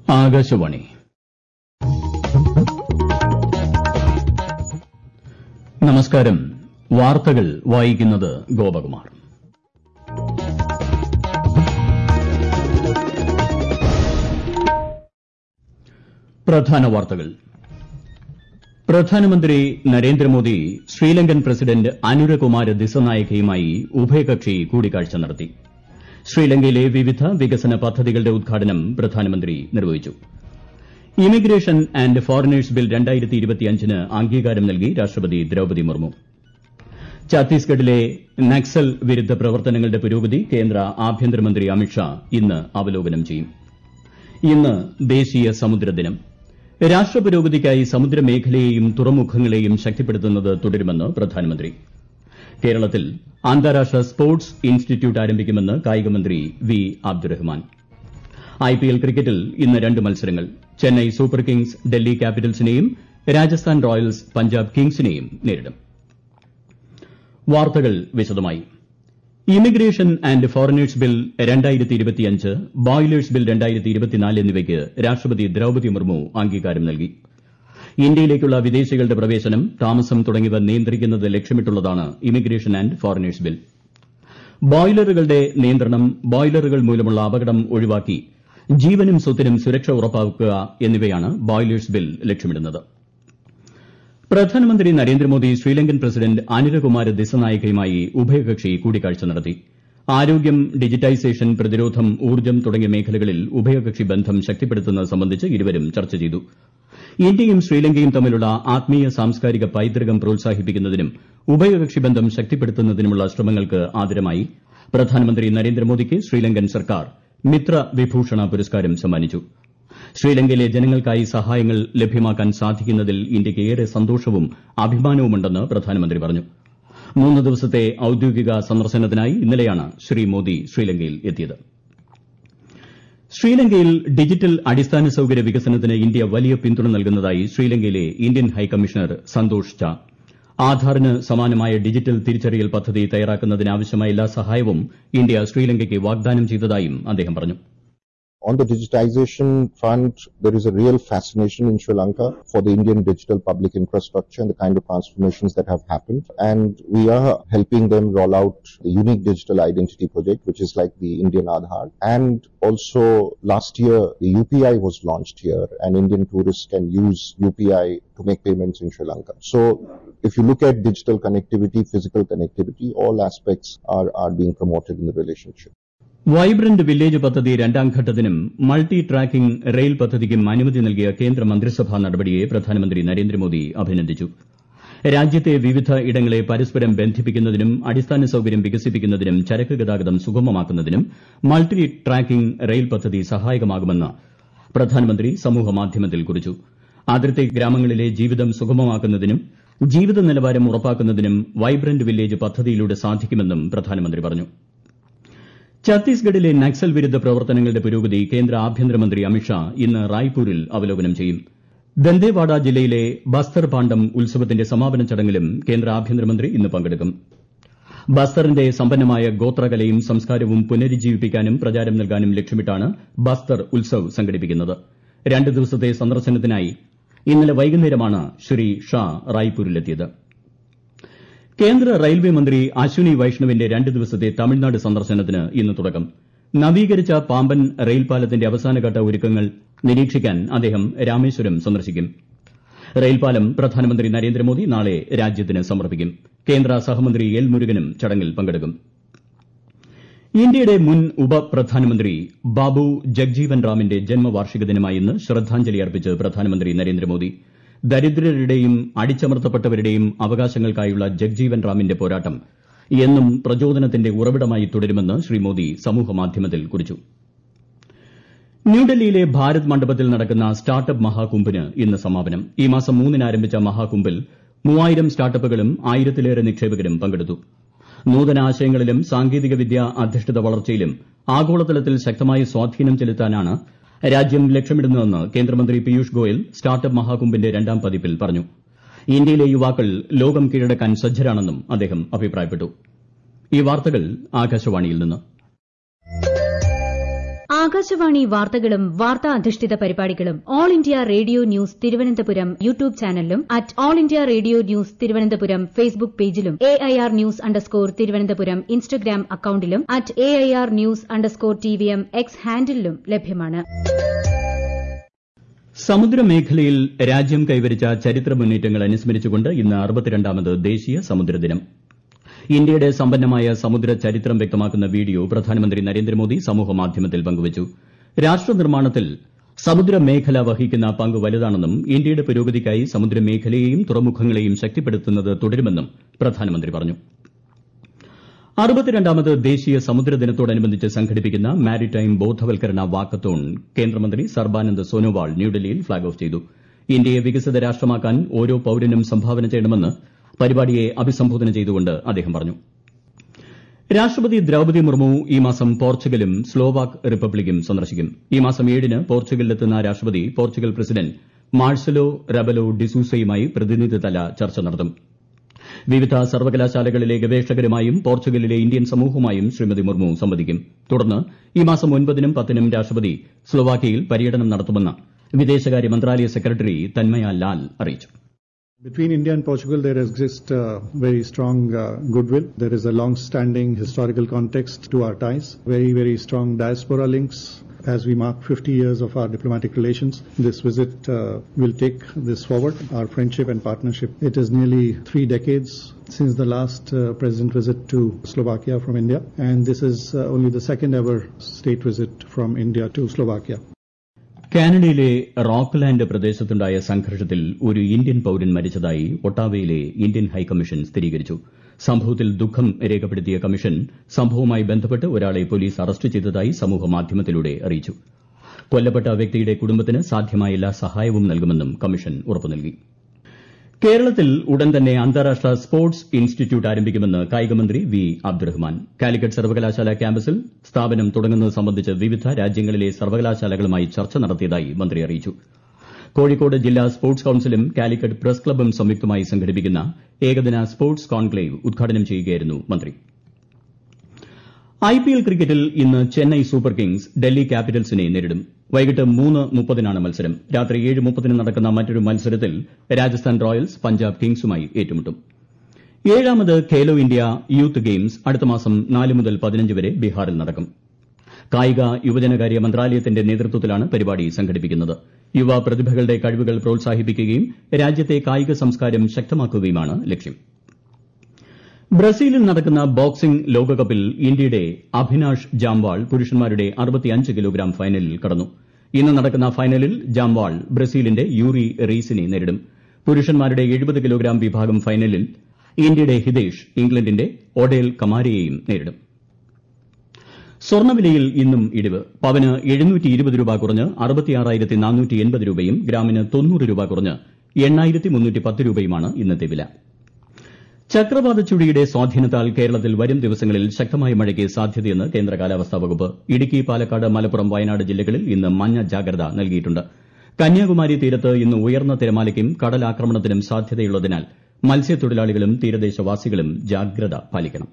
ആകാശവാണി നമസ്കാരം വാർത്തകൾ വായിക്കുന്നത് ഗോപകുമാർ പ്രധാന വാർത്തകൾ പ്രധാനമന്ത്രി നരേന്ദ്രമോദി ശ്രീലങ്കൻ പ്രസിഡന്റ് അനുരകുമാര ദിസനായകയുമായി ഉഭയകക്ഷി കൂടിക്കാഴ്ച നടത്തി ശ്രീലങ്കയിലെ വിവിധ വികസന പദ്ധതികളുടെ ഉദ്ഘാടനം പ്രധാനമന്ത്രി നിർവഹിച്ചു ഇമിഗ്രേഷൻ ആന്റ് ഫോറിനേഴ്സ് ബിൽ ന് അംഗീകാരം നൽകി രാഷ്ട്രപതി ദ്രൌപദി മുർമു ഛത്തീസ്ഗഡിലെ നക്സൽ വിരുദ്ധ പ്രവർത്തനങ്ങളുടെ പുരോഗതി കേന്ദ്ര ആഭ്യന്തരമന്ത്രി അമിത്ഷാ ഇന്ന് അവലോകനം ചെയ്യും ഇന്ന് ദേശീയ സമുദ്രദിനം രാഷ്ട്രപുരോഗതിക്കായി സമുദ്രമേഖലയെയും തുറമുഖങ്ങളെയും ശക്തിപ്പെടുത്തുന്നത് തുടരുമെന്ന് പ്രധാനമന്ത്രി കേരളത്തിൽ അന്താരാഷ്ട്ര സ്പോർട്സ് ഇൻസ്റ്റിറ്റ്യൂട്ട് ആരംഭിക്കുമെന്ന് കായികമന്ത്രി വി അബ്ദുറഹ്മാൻ ഐപിഎൽ ക്രിക്കറ്റിൽ ഇന്ന് രണ്ട് മത്സരങ്ങൾ ചെന്നൈ സൂപ്പർ കിങ്സ് ഡൽഹി ക്യാപിറ്റൽസിനെയും രാജസ്ഥാൻ റോയൽസ് പഞ്ചാബ് കിങ്സിനെയും നേരിടും വാർത്തകൾ വിശദമായി Immigration and Foreigners Bill Boilers Bill എന്നിവയ്ക്ക് രാഷ്ട്രപതി ദ്രൌപദി മുർമു അംഗീകാരം നൽകി ഇന്ത്യയിലേക്കുള്ള വിദേശികളുടെ പ്രവേശനം താമസം തുടങ്ങിയവ നിയന്ത്രിക്കുന്നത് ലക്ഷ്യമിട്ടുള്ളതാണ് ഇമിഗ്രേഷൻ ആന്റ് ഫോറിനേഴ്സ് ബിൽ ബോയിലറുകളുടെ നിയന്ത്രണം ബോയിലറുകൾ മൂലമുള്ള അപകടം ഒഴിവാക്കി ജീവനും സ്വത്തിനും സുരക്ഷ ഉറപ്പാക്കുക എന്നിവയാണ് ബോയിലേഴ്സ് ബിൽ ലക്ഷ്യമിടുന്നത് പ്രധാനമന്ത്രി നരേന്ദ്രമോദി ശ്രീലങ്കൻ പ്രസിഡന്റ് അനുരകുമാര ദിസനായകയുമായി ഉഭയകക്ഷി കൂടിക്കാഴ്ച നടത്തി ആരോഗ്യം ഡിജിറ്റൈസേഷൻ പ്രതിരോധം ഊർജ്ജം തുടങ്ങിയ മേഖലകളിൽ ഉഭയകക്ഷി ബന്ധം ശക്തിപ്പെടുത്തുന്നത് സംബന്ധിച്ച് ഇരുവരും ചർച്ച ചെയ്തു ഇന്ത്യയും ശ്രീലങ്കയും തമ്മിലുള്ള ആത്മീയ സാംസ്കാരിക പൈതൃകം പ്രോത്സാഹിപ്പിക്കുന്നതിനും ഉഭയകക്ഷി ബന്ധം ശക്തിപ്പെടുത്തുന്നതിനുമുള്ള ശ്രമങ്ങൾക്ക് ആദരമായി പ്രധാനമന്ത്രി നരേന്ദ്രമോദിക്ക് ശ്രീലങ്കൻ സർക്കാർ മിത്ര വിഭൂഷണ പുരസ്കാരം സമ്മാനിച്ചു ശ്രീലങ്കയിലെ ജനങ്ങൾക്കായി സഹായങ്ങൾ ലഭ്യമാക്കാൻ സാധിക്കുന്നതിൽ ഇന്ത്യയ്ക്ക് ഏറെ സന്തോഷവും അഭിമാനവുമുണ്ടെന്ന് പ്രധാനമന്ത്രി പറഞ്ഞു മൂന്ന് ദിവസത്തെ ഔദ്യോഗിക സന്ദർശനത്തിനായി ഇന്നലെയാണ് ശ്രീ മോദി ശ്രീലങ്കയിൽ എത്തിയത് ശ്രീലങ്കയിൽ ഡിജിറ്റൽ അടിസ്ഥാന സൌകര്യ വികസനത്തിന് ഇന്ത്യ വലിയ പിന്തുണ നൽകുന്നതായി ശ്രീലങ്കയിലെ ഇന്ത്യൻ ഹൈക്കമ്മീഷണർ സന്തോഷ് ഝാ ആധാറിന് സമാനമായ ഡിജിറ്റൽ തിരിച്ചറിയൽ പദ്ധതി തയ്യാറാക്കുന്നതിന് ആവശ്യമായ എല്ലാ സഹായവും ഇന്ത്യ ശ്രീലങ്കയ്ക്ക് വാഗ്ദാനം ചെയ്തതായും അദ്ദേഹം പറഞ്ഞു On the digitization front, there is a real fascination in Sri Lanka for the Indian digital public infrastructure and the kind of transformations that have happened. And we are helping them roll out the unique digital identity project, which is like the Indian Aadhaar. And also last year, the UPI was launched here and Indian tourists can use UPI to make payments in Sri Lanka. So if you look at digital connectivity, physical connectivity, all aspects are, are being promoted in the relationship. Vibrant village പദ്ധതി രണ്ടാം ഘട്ടത്തിനും multi tracking rail പദ്ധതിക്കും അനുമതി നൽകിയ കേന്ദ്ര മന്ത്രിസഭാ നടപടിയെ പ്രധാനമന്ത്രി നരേന്ദ്രമോദി അഭിനന്ദിച്ചു രാജ്യത്തെ വിവിധ ഇടങ്ങളെ പരസ്പരം ബന്ധിപ്പിക്കുന്നതിനും അടിസ്ഥാന സൌകര്യം വികസിപ്പിക്കുന്നതിനും ചരക്ക് ഗതാഗതം സുഗമമാക്കുന്നതിനും മൾട്ടി ട്രാക്കിംഗ് റെയിൽ പദ്ധതി സഹായകമാകുമെന്ന് പ്രധാനമന്ത്രി സമൂഹമാധ്യമത്തിൽ കുറിച്ചു അതിർത്തി ഗ്രാമങ്ങളിലെ ജീവിതം സുഗമമാക്കുന്നതിനും ജീവിത നിലവാരം ഉറപ്പാക്കുന്നതിനും വൈബ്രന്റ് വില്ലേജ് പദ്ധതിയിലൂടെ സാധിക്കുമെന്നും പ്രധാനമന്ത്രി പറഞ്ഞു ഛത്തീസ്ഗഡിലെ നക്സൽ വിരുദ്ധ പ്രവർത്തനങ്ങളുടെ പുരോഗതി കേന്ദ്ര ആഭ്യന്തരമന്ത്രി അമിത്ഷാ ഇന്ന് റായ്പൂരിൽ അവലോകനം ചെയ്യും ദന്തേവാഡ ജില്ലയിലെ ബസ്തർ പാണ്ഡം ഉത്സവത്തിന്റെ സമാപന ചടങ്ങിലും കേന്ദ്ര ആഭ്യന്തരമന്ത്രി ഇന്ന് പങ്കെടുക്കും ബസ്തറിന്റെ സമ്പന്നമായ ഗോത്രകലയും സംസ്കാരവും പുനരുജ്ജീവിപ്പിക്കാനും പ്രചാരം നൽകാനും ലക്ഷ്യമിട്ടാണ് ബസ്തർ ഉത്സവ് സംഘടിപ്പിക്കുന്നത് രണ്ട് ദിവസത്തെ സന്ദർശനത്തിനായി ഇന്നലെ വൈകുന്നേരമാണ് ശ്രീ ഷാ റായ്പൂരിലെത്തിയത് കേന്ദ്ര റെയിൽവേ മന്ത്രി അശ്വിനി വൈഷ്ണവിന്റെ രണ്ട് ദിവസത്തെ തമിഴ്നാട് സന്ദർശനത്തിന് ഇന്ന് തുടക്കം നവീകരിച്ച പാമ്പൻ റെയിൽപാലത്തിന്റെ അവസാനഘട്ട ഒരുക്കങ്ങൾ നിരീക്ഷിക്കാൻ അദ്ദേഹം രാമേശ്വരം സന്ദർശിക്കും റെയിൽപാലം പ്രധാനമന്ത്രി നരേന്ദ്രമോദി നാളെ രാജ്യത്തിന് സമർപ്പിക്കും കേന്ദ്ര സഹമന്ത്രി എൽ മുരുകനും ചടങ്ങിൽ പങ്കെടുക്കും ഇന്ത്യയുടെ മുൻ ഉപപ്രധാനമന്ത്രി ബാബു ജഗ്ജീവൻ റാമിന്റെ ജന്മവാർഷിക ദിനമായ ഇന്ന് ശ്രദ്ധാഞ്ജലി അർപ്പിച്ച് പ്രധാനമന്ത്രി നരേന്ദ്രമോദി ദരിദ്രരുടെയും അടിച്ചമർത്തപ്പെട്ടവരുടെയും അവകാശങ്ങൾക്കായുള്ള ജഗ്ജീവൻ റാമിന്റെ പോരാട്ടം എന്നും പ്രചോദനത്തിന്റെ ഉറവിടമായി തുടരുമെന്ന് ശ്രീ മോദി സമൂഹമാധ്യമത്തിൽ കുറിച്ചു ന്യൂഡൽഹിയിലെ ഭാരത് മണ്ഡപത്തിൽ നടക്കുന്ന സ്റ്റാർട്ടപ്പ് മഹാകുംഭിന് ഇന്ന് സമാപനം ഈ മാസം മൂന്നിന് ആരംഭിച്ച മഹാകുംഭിൽ മൂവായിരം സ്റ്റാർട്ടപ്പുകളും ആയിരത്തിലേറെ നിക്ഷേപകരും പങ്കെടുത്തു നൂതനാശയങ്ങളിലും സാങ്കേതികവിദ്യ അധിഷ്ഠിത വളർച്ചയിലും ആഗോളതലത്തിൽ ശക്തമായ സ്വാധീനം ചെലുത്താനാണ് രാജ്യം ലക്ഷ്യമിടുന്നതെന്ന് കേന്ദ്രമന്ത്രി പീയൂഷ് ഗോയൽ സ്റ്റാർട്ടപ്പ് മഹാകുംഭിന്റെ രണ്ടാം പതിപ്പിൽ പറഞ്ഞു ഇന്ത്യയിലെ യുവാക്കൾ ലോകം കീഴടക്കാൻ സജ്ജരാണെന്നും അദ്ദേഹം അഭിപ്രായപ്പെട്ടു ഈ വാർത്തകൾ ആകാശവാണിയിൽ നിന്ന് ആകാശവാണി വാർത്തകളും വാർത്താ അധിഷ്ഠിത പരിപാടികളും All India Radio News Thiruvananthapuram YouTube ചാനലിലും at All India Radio News Thiruvananthapuram Facebook പേജിലും A I R news underscore Thiruvananthapuram Instagram അക്കൌണ്ടിലും at A I R news underscore T V M X ഹാൻഡിലും ലഭ്യമാണ് സമുദ്രമേഖലയിൽ രാജ്യം കൈവരിച്ച ചരിത്ര മുന്നേറ്റങ്ങൾ അനുസ്മരിച്ചുകൊണ്ട് ഇന്ന് അറുപത്തിരണ്ടാമത് ദേശീയ സമുദ്രദിനം ഇന്ത്യയുടെ സമ്പന്നമായ സമുദ്ര ചരിത്രം വ്യക്തമാക്കുന്ന വീഡിയോ പ്രധാനമന്ത്രി നരേന്ദ്രമോദി സമൂഹമാധ്യമത്തിൽ പങ്കുവച്ചു രാഷ്ട്രനിർമ്മാണത്തിൽ സമുദ്രമേഖല വഹിക്കുന്ന പങ്ക് വലുതാണെന്നും ഇന്ത്യയുടെ പുരോഗതിക്കായി സമുദ്രമേഖലയെയും തുറമുഖങ്ങളെയും ശക്തിപ്പെടുത്തുന്നത് തുടരുമെന്നും പ്രധാനമന്ത്രി പറഞ്ഞു അറുപത്തിരണ്ടാമത് ദേശീയ സമുദ്രദിനത്തോടനുബന്ധിച്ച് സംഘടിപ്പിക്കുന്ന മാരിടൈം ബോധവൽക്കരണ വാക്കത്തോൺ കേന്ദ്രമന്ത്രി സർബാനന്ദ് സോനോവാൾ ന്യൂഡൽഹിയിൽ ഫ്ളാഗ് ഓഫ് ചെയ്തു ഇന്ത്യയെ വികസിത രാഷ്ട്രമാക്കാൻ ഓരോ പൌരനും സംഭാവന ചെയ്യണമെന്ന് പരിപാടിയെ അഭിസംബോധന ചെയ്തുകൊണ്ട് അദ്ദേഹം പറഞ്ഞു രാഷ്ട്രപതി ദ്രൌപതി മുർമു ഈ മാസം പോർച്ചുഗലും സ്ലോവാക് റിപ്പബ്ലിക്കും സന്ദർശിക്കും ഈ മാസം ഏഴിന് പോർച്ചുഗലിലെത്തുന്ന രാഷ്ട്രപതി പോർച്ചുഗൽ പ്രസിഡന്റ് മാഴ്സലോ റബലോ ഡിസൂസയുമായി പ്രതിനിധിതല ചർച്ച നടത്തും വിവിധ സർവകലാശാലകളിലെ ഗവേഷകരുമായും പോർച്ചുഗലിലെ ഇന്ത്യൻ സമൂഹവുമായും ശ്രീമതി മുർമു സംവദിക്കും തുടർന്ന് ഈ മാസം ഒൻപതിനും പത്തിനും രാഷ്ട്രപതി സ്ലോവാക്യയിൽ പര്യടനം നടത്തുമെന്ന് വിദേശകാര്യ മന്ത്രാലയ സെക്രട്ടറി തന്മയ ലാൽ അറിയിച്ചു Between India and Portugal, there exists uh, very strong uh, goodwill. There is a long-standing historical context to our ties, very, very strong diaspora links. As we mark 50 years of our diplomatic relations, this visit uh, will take this forward, our friendship and partnership. It is nearly three decades since the last uh, president visit to Slovakia from India, and this is uh, only the second ever state visit from India to Slovakia. കാനഡയിലെ Rockland പ്രദേശത്തുണ്ടായ സംഘർഷത്തിൽ ഒരു Indian പൌരൻ മരിച്ചതായി ഒട്ടാവയിലെ Indian high commission സ്ഥിരീകരിച്ചു സംഭവത്തിൽ ദുഃഖം രേഖപ്പെടുത്തിയ commission സംഭവവുമായി ബന്ധപ്പെട്ട് ഒരാളെ പോലീസ് അറസ്റ്റ് ചെയ്തതായി സമൂഹമാധ്യമത്തിലൂടെ അറിയിച്ചു കൊല്ലപ്പെട്ട വ്യക്തിയുടെ കുടുംബത്തിന് സാധ്യമായ എല്ലാ സഹായവും നൽകുമെന്നും കമ്മീഷൻ ഉറപ്പു നൽകി കേരളത്തിൽ ഉടൻ തന്നെ അന്താരാഷ്ട്ര സ്പോർട്സ് ഇൻസ്റ്റിറ്റ്യൂട്ട് ആരംഭിക്കുമെന്ന് കായികമന്ത്രി വി അബ്ദുറഹ്മാൻ കാലിക്കറ്റ് സർവകലാശാല ക്യാമ്പസിൽ സ്ഥാപനം തുടങ്ങുന്നത് സംബന്ധിച്ച് വിവിധ രാജ്യങ്ങളിലെ സർവകലാശാലകളുമായി ചർച്ച നടത്തിയതായി മന്ത്രി അറിയിച്ചു കോഴിക്കോട് ജില്ലാ സ്പോർട്സ് കൌൺസിലും കാലിക്കറ്റ് പ്രസ് ക്ലബ്ബും സംയുക്തമായി സംഘടിപ്പിക്കുന്ന ഏകദിന സ്പോർട്സ് കോൺക്ലേവ് ഉദ്ഘാടനം ചെയ്യുകയായിരുന്നു മന്ത്രി ഐപിഎൽ ക്രിക്കറ്റിൽ ഇന്ന് ചെന്നൈ സൂപ്പർ കിങ്സ് ഡൽഹി ക്യാപിറ്റൽസിനെ നേരിടും വൈകിട്ട് മൂന്ന് മുപ്പതിനാണ് മത്സരം രാത്രി ഏഴ് മുപ്പതിന് നടക്കുന്ന മറ്റൊരു മത്സരത്തിൽ രാജസ്ഥാൻ റോയൽസ് പഞ്ചാബ് കിങ്സുമായി ഏറ്റുമുട്ടും ഏഴാമത് ഖേലോ ഇന്ത്യ യൂത്ത് ഗെയിംസ് അടുത്ത മാസം നാല് മുതൽ പതിനഞ്ച് വരെ ബീഹാറിൽ നടക്കും കായിക യുവജനകാര്യ മന്ത്രാലയത്തിന്റെ നേതൃത്വത്തിലാണ് പരിപാടി സംഘടിപ്പിക്കുന്നത് യുവ പ്രതിഭകളുടെ കഴിവുകൾ പ്രോത്സാഹിപ്പിക്കുകയും രാജ്യത്തെ കായിക സംസ്കാരം ശക്തമാക്കുകയുമാണ് ലക്ഷ്യം ബ്രസീലിൽ നടക്കുന്ന ബോക്സിംഗ് ലോകകപ്പിൽ ഇന്ത്യയുടെ അഭിനാഷ് ജാംവാൾ പുരുഷന്മാരുടെ അറുപത്തിയഞ്ച് കിലോഗ്രാം ഫൈനലിൽ കടന്നു ഇന്ന് നടക്കുന്ന ഫൈനലിൽ ജാംവാൾ ബ്രസീലിന്റെ യൂറി റീസിനെ നേരിടും പുരുഷന്മാരുടെ എഴുപത് കിലോഗ്രാം വിഭാഗം ഫൈനലിൽ ഇന്ത്യയുടെ ഹിതേഷ് ഇംഗ്ലണ്ടിന്റെ ഒഡേൽ കമാരയെയും നേരിടും സ്വർണ്ണവിലയിൽ ഇന്നും ഇടിവ് പവന് എഴുന്നൂറ്റി ഇരുപത് രൂപ കുറഞ്ഞ് അറുപത്തിയാറായിരത്തി നാനൂറ്റി എൺപത് രൂപയും ഗ്രാമിന് തൊണ്ണൂറ് രൂപ കുറഞ്ഞ് എണ്ണായിരത്തി മുന്നൂറ്റി പത്ത് രൂപയുമാണ് ഇന്നത്തെ വില ചക്രവാത ചുഴിയുടെ സ്വാധീനത്താൽ കേരളത്തിൽ വരും ദിവസങ്ങളിൽ ശക്തമായ മഴയ്ക്ക് സാധ്യതയെന്ന് കേന്ദ്ര കാലാവസ്ഥാ വകുപ്പ് ഇടുക്കി പാലക്കാട് മലപ്പുറം വയനാട് ജില്ലകളിൽ ഇന്ന് മഞ്ഞ ജാഗ്രത നൽകിയിട്ടുണ്ട് കന്യാകുമാരി തീരത്ത് ഇന്ന് ഉയർന്ന തിരമാലയ്ക്കും കടലാക്രമണത്തിനും സാധ്യതയുള്ളതിനാൽ മത്സ്യത്തൊഴിലാളികളും തീരദേശവാസികളും ജാഗ്രത പാലിക്കണം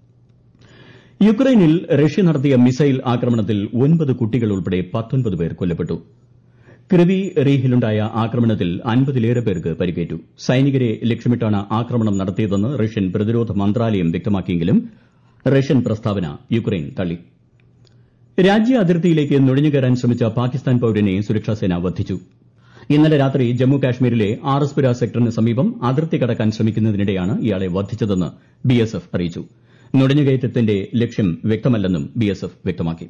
യുക്രൈനിൽ റഷ്യ നടത്തിയ മിസൈൽ ആക്രമണത്തിൽ ഒൻപത് കുട്ടികൾ ഉൾപ്പെടെ പത്തൊൻപത് പേർ കൊല്ലപ്പെട്ടു ക്രിവി റീഹിലുണ്ടായ ആക്രമണത്തിൽ അൻപതിലേറെ പേർക്ക് പരിക്കേറ്റു സൈനികരെ ലക്ഷ്യമിട്ടാണ് ആക്രമണം നടത്തിയതെന്ന് റഷ്യൻ പ്രതിരോധ മന്ത്രാലയം വ്യക്തമാക്കിയെങ്കിലും റഷ്യൻ പ്രസ്താവന യുക്രൈൻ തള്ളി രാജ്യ അതിർത്തിയിലേക്ക് നുഴഞ്ഞുകയറാൻ ശ്രമിച്ച പാകിസ്ഥാൻ പൌരനെ സുരക്ഷാസേന വധിച്ചു ഇന്നലെ രാത്രി ജമ്മു കാശ്മീരിലെ ആർഎസ്പുര സെക്ടറിന് സമീപം അതിർത്തി കടക്കാൻ ശ്രമിക്കുന്നതിനിടെയാണ് ഇയാളെ വധിച്ചതെന്ന് ബിഎസ്എഫ് അറിയിച്ചു നുഴഞ്ഞുകയറ്റത്തിന്റെ ലക്ഷ്യം വ്യക്തമല്ലെന്നും ബിഎസ്എഫ് വ്യക്തമാക്കി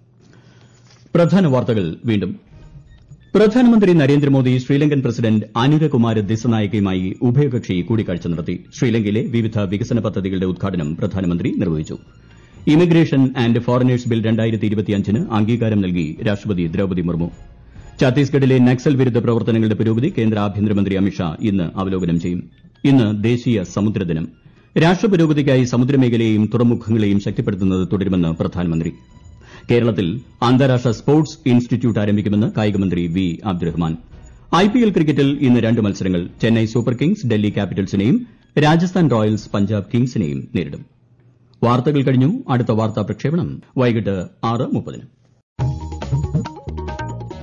പ്രധാന വാർത്തകൾ വീണ്ടും പ്രധാനമന്ത്രി നരേന്ദ്രമോദി ശ്രീലങ്കൻ പ്രസിഡന്റ് അനുരകുമാര ദിസനായകയുമായി ഉഭയകക്ഷി കൂടിക്കാഴ്ച നടത്തി ശ്രീലങ്കയിലെ വിവിധ വികസന പദ്ധതികളുടെ ഉദ്ഘാടനം പ്രധാനമന്ത്രി നിർവഹിച്ചു ഇമിഗ്രേഷൻ ആന്റ് ഫോറിനേഴ്സ് ബിൽ ന് അംഗീകാരം നൽകി രാഷ്ട്രപതി ദ്രൌപതി മുർമു ഛത്തീസ്ഗഡിലെ നക്സൽ വിരുദ്ധ പ്രവർത്തനങ്ങളുടെ പുരോഗതി കേന്ദ്ര ആഭ്യന്തരമന്ത്രി അമിത്ഷാ ഇന്ന് അവലോകനം ചെയ്യും ഇന്ന് ദേശീയ സമുദ്രദിനം രാഷ്ട്രപുരോഗതിക്കായി സമുദ്രമേഖലയെയും തുറമുഖങ്ങളെയും ശക്തിപ്പെടുത്തുന്നത് തുടരുമെന്ന് പ്രധാനമന്ത്രി കേരളത്തിൽ അന്താരാഷ്ട്ര സ്പോർട്സ് ഇൻസ്റ്റിറ്റ്യൂട്ട് ആരംഭിക്കുമെന്ന് കായികമന്ത്രി വി അബ്ദുറഹ്മാൻ ഐപിഎൽ ക്രിക്കറ്റിൽ ഇന്ന് രണ്ട് മത്സരങ്ങൾ ചെന്നൈ സൂപ്പർ കിങ്സ് ഡൽഹി ക്യാപിറ്റൽസിനെയും രാജസ്ഥാൻ റോയൽസ് പഞ്ചാബ് കിങ്സിനെയും നേരിടും വാർത്തകൾ കഴിഞ്ഞു അടുത്ത വാർത്താ പ്രക്ഷേപണം വൈകിട്ട് ആറ് മുപ്പതിന്